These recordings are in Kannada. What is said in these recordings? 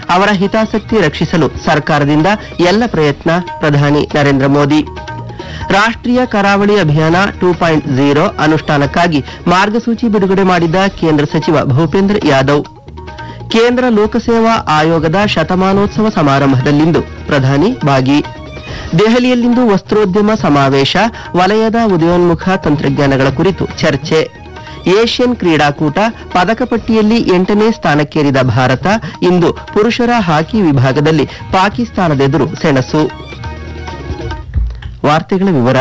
ಅವರ ಹಿತಾಸಕ್ತಿ ರಕ್ಷಿಸಲು ಸರ್ಕಾರದಿಂದ ಎಲ್ಲ ಪ್ರಯತ್ನ ಪ್ರಧಾನಿ ನರೇಂದ್ರ ಮೋದಿ ರಾಷ್ಟ್ರೀಯ ಕರಾವಳಿ ಅಭಿಯಾನ ಟೂ ಪಾಯಿಂಟ್ ಝೀರೋ ಅನುಷ್ಠಾನಕ್ಕಾಗಿ ಮಾರ್ಗಸೂಚಿ ಬಿಡುಗಡೆ ಮಾಡಿದ ಕೇಂದ್ರ ಸಚಿವ ಭೂಪೇಂದ್ರ ಯಾದವ್ ಕೇಂದ್ರ ಲೋಕಸೇವಾ ಆಯೋಗದ ಶತಮಾನೋತ್ಸವ ಸಮಾರಂಭದಲ್ಲಿಂದು ಪ್ರಧಾನಿ ಭಾಗಿ ದೆಹಲಿಯಲ್ಲಿಂದು ವಸ್ತ್ರೋದ್ಯಮ ಸಮಾವೇಶ ವಲಯದ ಉದಯೋನ್ಮುಖ ತಂತ್ರಜ್ಞಾನಗಳ ಕುರಿತು ಚರ್ಚೆ ಏಷ್ಯನ್ ಕ್ರೀಡಾಕೂಟ ಪದಕ ಪಟ್ಟಿಯಲ್ಲಿ ಎಂಟನೇ ಸ್ಥಾನಕ್ಕೇರಿದ ಭಾರತ ಇಂದು ಪುರುಷರ ಹಾಕಿ ವಿಭಾಗದಲ್ಲಿ ಪಾಕಿಸ್ತಾನದೆದುರು ಸೆಣಸು ವಾರ್ತೆಗಳ ವಿವರ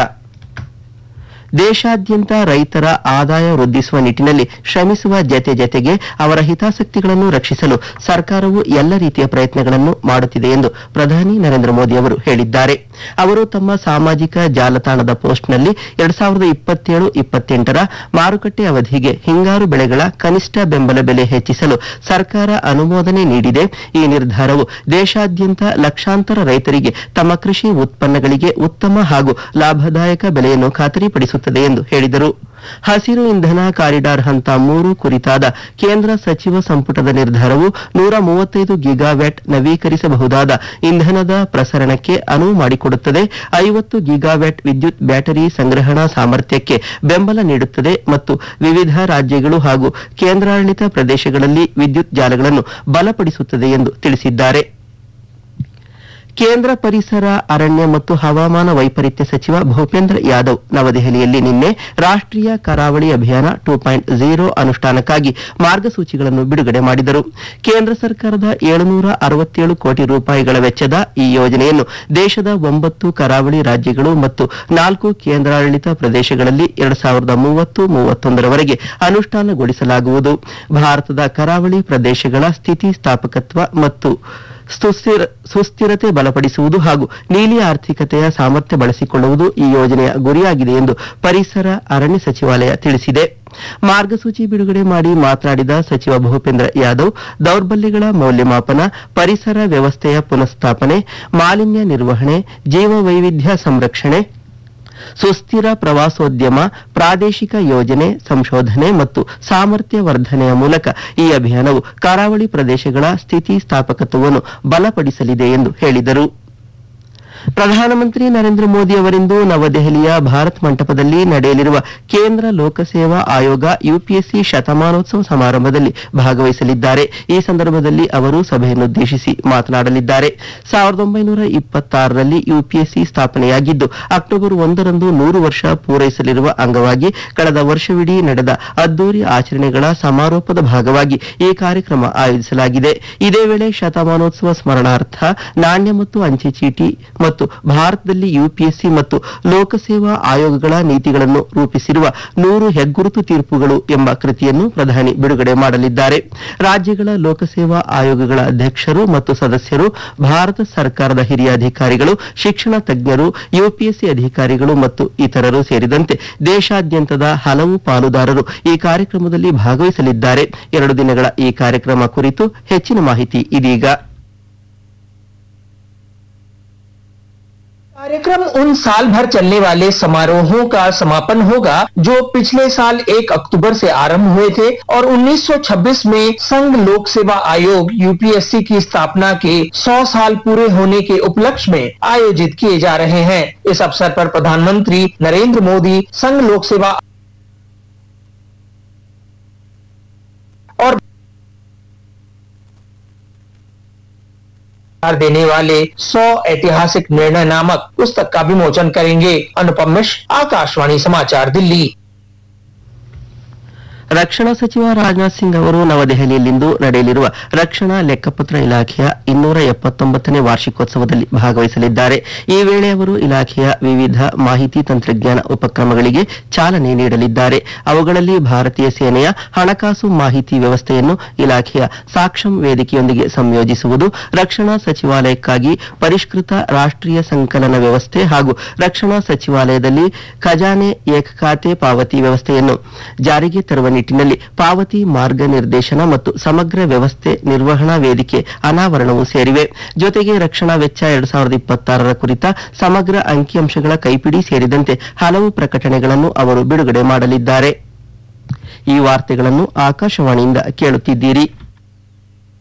ದೇಶಾದ್ಯಂತ ರೈತರ ಆದಾಯ ವೃದ್ಧಿಸುವ ನಿಟ್ಟಿನಲ್ಲಿ ಶ್ರಮಿಸುವ ಜತೆ ಜತೆಗೆ ಅವರ ಹಿತಾಸಕ್ತಿಗಳನ್ನು ರಕ್ಷಿಸಲು ಸರ್ಕಾರವು ಎಲ್ಲ ರೀತಿಯ ಪ್ರಯತ್ನಗಳನ್ನು ಮಾಡುತ್ತಿದೆ ಎಂದು ಪ್ರಧಾನಿ ನರೇಂದ್ರ ಮೋದಿ ಅವರು ಹೇಳಿದ್ದಾರೆ ಅವರು ತಮ್ಮ ಸಾಮಾಜಿಕ ಜಾಲತಾಣದ ಪೋಸ್ಟ್ನಲ್ಲಿ ಎರಡ್ ಸಾವಿರದ ಇಪ್ಪತ್ತೇಳು ಇಪ್ಪತ್ತೆಂಟರ ಮಾರುಕಟ್ಟೆ ಅವಧಿಗೆ ಹಿಂಗಾರು ಬೆಳೆಗಳ ಕನಿಷ್ಠ ಬೆಂಬಲ ಬೆಲೆ ಹೆಚ್ಚಿಸಲು ಸರ್ಕಾರ ಅನುಮೋದನೆ ನೀಡಿದೆ ಈ ನಿರ್ಧಾರವು ದೇಶಾದ್ಯಂತ ಲಕ್ಷಾಂತರ ರೈತರಿಗೆ ತಮ್ಮ ಕೃಷಿ ಉತ್ಪನ್ನಗಳಿಗೆ ಉತ್ತಮ ಹಾಗೂ ಲಾಭದಾಯಕ ಬೆಲೆಯನ್ನು ಖಾತರಿಪಡಿಸುತ್ತದೆ ಎಂದು ಹೇಳಿದರು ಹಸಿರು ಇಂಧನ ಕಾರಿಡಾರ್ ಹಂತ ಮೂರು ಕುರಿತಾದ ಕೇಂದ್ರ ಸಚಿವ ಸಂಪುಟದ ನಿರ್ಧಾರವು ನೂರ ಮೂವತ್ತೈದು ಗಿಗಾವ್ಯಾಟ್ ನವೀಕರಿಸಬಹುದಾದ ಇಂಧನದ ಪ್ರಸರಣಕ್ಕೆ ಅನುವು ಮಾಡಿಕೊಡುತ್ತದೆ ಐವತ್ತು ಗಿಗಾವ್ಯಾಟ್ ವಿದ್ಯುತ್ ಬ್ಯಾಟರಿ ಸಂಗ್ರಹಣಾ ಸಾಮರ್ಥ್ಯಕ್ಕೆ ಬೆಂಬಲ ನೀಡುತ್ತದೆ ಮತ್ತು ವಿವಿಧ ರಾಜ್ಯಗಳು ಹಾಗೂ ಕೇಂದ್ರಾಡಳಿತ ಪ್ರದೇಶಗಳಲ್ಲಿ ವಿದ್ಯುತ್ ಜಾಲಗಳನ್ನು ಬಲಪಡಿಸುತ್ತದೆ ಎಂದು ತಿಳಿಸಿದ್ದಾರೆ ಕೇಂದ್ರ ಪರಿಸರ ಅರಣ್ಯ ಮತ್ತು ಹವಾಮಾನ ವೈಪರೀತ್ಯ ಸಚಿವ ಭೂಪೇಂದ್ರ ಯಾದವ್ ನವದೆಹಲಿಯಲ್ಲಿ ನಿನ್ನೆ ರಾಷ್ಟ್ರೀಯ ಕರಾವಳಿ ಅಭಿಯಾನ ಟೂ ಪಾಯಿಂಟ್ ಝೀರೋ ಅನುಷ್ಠಾನಕ್ಕಾಗಿ ಮಾರ್ಗಸೂಚಿಗಳನ್ನು ಬಿಡುಗಡೆ ಮಾಡಿದರು ಕೇಂದ್ರ ಸರ್ಕಾರದ ಏಳುನೂರ ಅರವತ್ತೇಳು ಕೋಟಿ ರೂಪಾಯಿಗಳ ವೆಚ್ಚದ ಈ ಯೋಜನೆಯನ್ನು ದೇಶದ ಒಂಬತ್ತು ಕರಾವಳಿ ರಾಜ್ಯಗಳು ಮತ್ತು ನಾಲ್ಕು ಕೇಂದ್ರಾಡಳಿತ ಪ್ರದೇಶಗಳಲ್ಲಿ ಎರಡ್ ಸಾವಿರದ ಮೂವತ್ತು ಮೂವತ್ತೊಂದರವರೆಗೆ ಅನುಷ್ಠಾನಗೊಳಿಸಲಾಗುವುದು ಭಾರತದ ಕರಾವಳಿ ಪ್ರದೇಶಗಳ ಸ್ಥಿತಿಸ್ಥಾಪಕತ್ವ ಮತ್ತು ಸುಸ್ಥಿರ ಸುಸ್ಥಿರತೆ ಬಲಪಡಿಸುವುದು ಹಾಗೂ ನೀಲಿ ಆರ್ಥಿಕತೆಯ ಸಾಮರ್ಥ್ಯ ಬಳಸಿಕೊಳ್ಳುವುದು ಈ ಯೋಜನೆಯ ಗುರಿಯಾಗಿದೆ ಎಂದು ಪರಿಸರ ಅರಣ್ಯ ಸಚಿವಾಲಯ ತಿಳಿಸಿದೆ ಮಾರ್ಗಸೂಚಿ ಬಿಡುಗಡೆ ಮಾಡಿ ಮಾತನಾಡಿದ ಸಚಿವ ಭೂಪೇಂದ್ರ ಯಾದವ್ ದೌರ್ಬಲ್ಯಗಳ ಮೌಲ್ಯಮಾಪನ ಪರಿಸರ ವ್ಯವಸ್ಥೆಯ ಪುನಃಸ್ಥಾಪನೆ ಮಾಲಿನ್ಯ ನಿರ್ವಹಣೆ ಜೀವ ವೈವಿಧ್ಯ ಸಂರಕ್ಷಣೆ ಸುಸ್ಥಿರ ಪ್ರವಾಸೋದ್ಯಮ ಪ್ರಾದೇಶಿಕ ಯೋಜನೆ ಸಂಶೋಧನೆ ಮತ್ತು ಸಾಮರ್ಥ್ಯ ವರ್ಧನೆಯ ಮೂಲಕ ಈ ಅಭಿಯಾನವು ಕರಾವಳಿ ಪ್ರದೇಶಗಳ ಸ್ಥಿತಿಸ್ಥಾಪಕತ್ವವನ್ನು ಬಲಪಡಿಸಲಿದೆ ಎಂದು ಹೇಳಿದರು ಪ್ರಧಾನಮಂತ್ರಿ ನರೇಂದ್ರ ಮೋದಿ ಅವರಿಂದು ನವದೆಹಲಿಯ ಭಾರತ್ ಮಂಟಪದಲ್ಲಿ ನಡೆಯಲಿರುವ ಕೇಂದ್ರ ಲೋಕಸೇವಾ ಆಯೋಗ ಯುಪಿಎಸ್ಸಿ ಶತಮಾನೋತ್ಸವ ಸಮಾರಂಭದಲ್ಲಿ ಭಾಗವಹಿಸಲಿದ್ದಾರೆ ಈ ಸಂದರ್ಭದಲ್ಲಿ ಅವರು ಸಭೆಯನ್ನುದ್ದೇಶಿಸಿ ಮಾತನಾಡಲಿದ್ದಾರೆ ಸಾವಿರದ ಒಂಬೈನೂರ ಇಪ್ಪತ್ತಾರರಲ್ಲಿ ಯುಪಿಎಸ್ಸಿ ಸ್ಥಾಪನೆಯಾಗಿದ್ದು ಅಕ್ಟೋಬರ್ ಒಂದರಂದು ನೂರು ವರ್ಷ ಪೂರೈಸಲಿರುವ ಅಂಗವಾಗಿ ಕಳೆದ ವರ್ಷವಿಡೀ ನಡೆದ ಅದ್ದೂರಿ ಆಚರಣೆಗಳ ಸಮಾರೋಪದ ಭಾಗವಾಗಿ ಈ ಕಾರ್ಯಕ್ರಮ ಆಯೋಜಿಸಲಾಗಿದೆ ಇದೇ ವೇಳೆ ಶತಮಾನೋತ್ಸವ ಸ್ಮರಣಾರ್ಥ ನಾಣ್ಯ ಮತ್ತು ಅಂಚೆ ಚೀಟಿ ಮತ್ತು ಭಾರತದಲ್ಲಿ ಯುಪಿಎಸ್ಸಿ ಮತ್ತು ಲೋಕಸೇವಾ ಆಯೋಗಗಳ ನೀತಿಗಳನ್ನು ರೂಪಿಸಿರುವ ನೂರು ಹೆಗ್ಗುರುತು ತೀರ್ಪುಗಳು ಎಂಬ ಕೃತಿಯನ್ನು ಪ್ರಧಾನಿ ಬಿಡುಗಡೆ ಮಾಡಲಿದ್ದಾರೆ ರಾಜ್ಯಗಳ ಲೋಕಸೇವಾ ಆಯೋಗಗಳ ಅಧ್ಯಕ್ಷರು ಮತ್ತು ಸದಸ್ಯರು ಭಾರತ ಸರ್ಕಾರದ ಹಿರಿಯ ಅಧಿಕಾರಿಗಳು ಶಿಕ್ಷಣ ತಜ್ಞರು ಯುಪಿಎಸ್ಸಿ ಅಧಿಕಾರಿಗಳು ಮತ್ತು ಇತರರು ಸೇರಿದಂತೆ ದೇಶಾದ್ಯಂತದ ಹಲವು ಪಾಲುದಾರರು ಈ ಕಾರ್ಯಕ್ರಮದಲ್ಲಿ ಭಾಗವಹಿಸಲಿದ್ದಾರೆ ಎರಡು ದಿನಗಳ ಈ ಕಾರ್ಯಕ್ರಮ ಕುರಿತು ಹೆಚ್ಚಿನ ಮಾಹಿತಿ ಇದೀಗ कार्यक्रम उन साल भर चलने वाले समारोहों का समापन होगा जो पिछले साल 1 अक्टूबर से आरंभ हुए थे और 1926 में संघ लोक सेवा आयोग यूपीएससी की स्थापना के 100 साल पूरे होने के उपलक्ष्य में आयोजित किए जा रहे हैं इस अवसर पर प्रधानमंत्री नरेंद्र मोदी संघ लोक सेवा और देने वाले 100 ऐतिहासिक निर्णय नामक पुस्तक का विमोचन करेंगे अनुपम मिश्र आकाशवाणी समाचार दिल्ली ರಕ್ಷಣಾ ಸಚಿವ ರಾಜನಾಥ್ ಸಿಂಗ್ ಅವರು ನವದೆಹಲಿಯಲ್ಲಿಂದು ನಡೆಯಲಿರುವ ರಕ್ಷಣಾ ಲೆಕ್ಕಪತ್ರ ಇಲಾಖೆಯ ಇನ್ನೂರ ಎಪ್ಪತ್ತೊಂಬತ್ತನೇ ವಾರ್ಷಿಕೋತ್ಸವದಲ್ಲಿ ಭಾಗವಹಿಸಲಿದ್ದಾರೆ ಈ ವೇಳೆ ಅವರು ಇಲಾಖೆಯ ವಿವಿಧ ಮಾಹಿತಿ ತಂತ್ರಜ್ಞಾನ ಉಪಕ್ರಮಗಳಿಗೆ ಚಾಲನೆ ನೀಡಲಿದ್ದಾರೆ ಅವುಗಳಲ್ಲಿ ಭಾರತೀಯ ಸೇನೆಯ ಹಣಕಾಸು ಮಾಹಿತಿ ವ್ಯವಸ್ಥೆಯನ್ನು ಇಲಾಖೆಯ ಸಾಕ್ಷಂ ವೇದಿಕೆಯೊಂದಿಗೆ ಸಂಯೋಜಿಸುವುದು ರಕ್ಷಣಾ ಸಚಿವಾಲಯಕ್ಕಾಗಿ ಪರಿಷ್ಕೃತ ರಾಷ್ಟ್ರೀಯ ಸಂಕಲನ ವ್ಯವಸ್ಥೆ ಹಾಗೂ ರಕ್ಷಣಾ ಸಚಿವಾಲಯದಲ್ಲಿ ಖಜಾನೆ ಏಕ ಖಾತೆ ಪಾವತಿ ವ್ಯವಸ್ಥೆಯನ್ನು ಜಾರಿಗೆ ತರುವ ನಿಟ್ಟಿನಲ್ಲಿ ಪಾವತಿ ಮಾರ್ಗನಿರ್ದೇಶನ ಮತ್ತು ಸಮಗ್ರ ವ್ಯವಸ್ಥೆ ನಿರ್ವಹಣಾ ವೇದಿಕೆ ಅನಾವರಣವೂ ಸೇರಿವೆ ಜೊತೆಗೆ ರಕ್ಷಣಾ ವೆಚ್ಚ ಎರಡ್ ಸಾವಿರದ ಇಪ್ಪತ್ತಾರರ ಕುರಿತ ಸಮಗ್ರ ಅಂಕಿಅಂಶಗಳ ಕೈಪಿಡಿ ಸೇರಿದಂತೆ ಹಲವು ಪ್ರಕಟಣೆಗಳನ್ನು ಅವರು ಬಿಡುಗಡೆ ಮಾಡಲಿದ್ದಾರೆ ಈ ವಾರ್ತೆಗಳನ್ನು ಆಕಾಶವಾಣಿಯಿಂದ ಕೇಳುತ್ತಿದ್ದೀರಿ